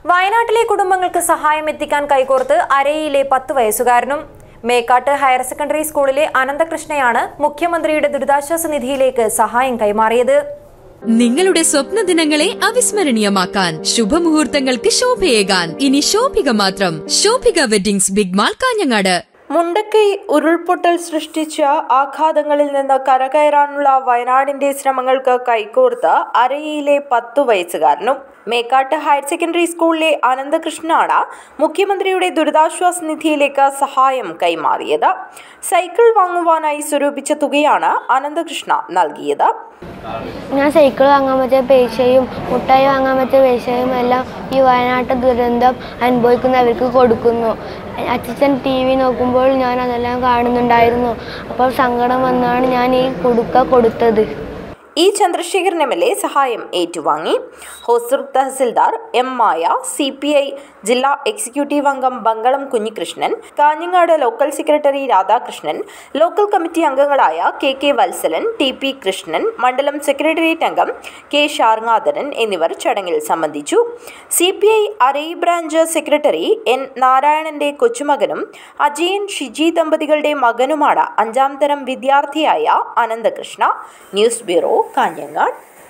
വയനാട്ടിലെ കുടുംബങ്ങൾക്ക് സഹായം എത്തിക്കാൻ കൈകോർത്ത് അരയിലെ പത്ത് വയസ്സുകാരനും മേക്കാട്ട് ഹയർ സെക്കൻഡറി സ്കൂളിലെ അനന്തകൃഷ്ണയാണ് മുഖ്യമന്ത്രിയുടെ ദുരിതാശ്വാസ നിധിയിലേക്ക് സഹായം കൈമാറിയത് നിങ്ങളുടെ സ്വപ്ന ദിനങ്ങളെ അവിസ്മരണീയമാക്കാൻ ശുഭമുഹൂർത്തങ്ങൾക്ക് ശോഭയേകാൻ ഇനി ശോഭിക മാത്രം Shobhika weddings big mall Kanhangad Mundakkai ഉരുൾപൊട്ടൽ സൃഷ്ടിച്ച ആഘാതങ്ങളിൽ നിന്ന് കരകയറാനുള്ള വയനാടിന്റെ ശ്രമങ്ങൾക്ക് കൈകോർത്ത് അരയിലെ പത്തു വയസ്സുകാരനും മേക്കാട്ട് ഹയർ സെക്കൻഡറി സ്കൂളിലെ അനന്തകൃഷ്ണനാണ് മുഖ്യമന്ത്രിയുടെ ദുരിതാശ്വാസ നിധിയിലേക്ക് സഹായം കൈമാറിയത് സൈക്കിൾ വാങ്ങുവാനായി സ്വരൂപിച്ച തുകയാണ് അനന്തകൃഷ്ണ നൽകിയത് ഞാൻ സൈക്കിൾ വാങ്ങാൻ പറ്റിയ പൈസയും മുട്ടായി വാങ്ങാൻ പറ്റിയ പൈസയും എല്ലാം ഈ വയനാട്ട് ദുരന്തം അനുഭവിക്കുന്നവർക്ക് കൊടുക്കുന്നു അച്ഛൻ ടി വി നോക്കുമ്പോൾ ഞാൻ അതെല്ലാം കാണുന്നുണ്ടായിരുന്നു അപ്പോൾ സങ്കടം വന്നാണ് ഞാൻ ഈ കുടുക്ക കൊടുത്തത് E Chandrasekharan M L A സഹായം ഏറ്റുവാങ്ങി Hosur tahsildar M Maya C P I ജില്ലാ എക്സിക്യൂട്ടീവ് അംഗം Bankalam Kunhikrishnan Kanhangad local secretary Radhakrishnan local committee അംഗങ്ങളായ K K Valsalan T P Krishnan മണ്ഡലം സെക്രട്ടേറിയറ്റ് അംഗം കെ ഷാർങ്ങാധരൻ എന്നിവർ ചടങ്ങിൽ സംബന്ധിച്ചു C P I Arai branch secretary N നാരായണന്റെ കൊച്ചുമകനും അജയൻ ഷിജി ദമ്പതികളുടെ മകനുമാണ് അഞ്ചാം തരം വിദ്യാർത്ഥിയായ അനന്തകൃഷ്ണ ന്യൂസ് ബ്യൂറോ കാഞ്ഞങ്ങാട്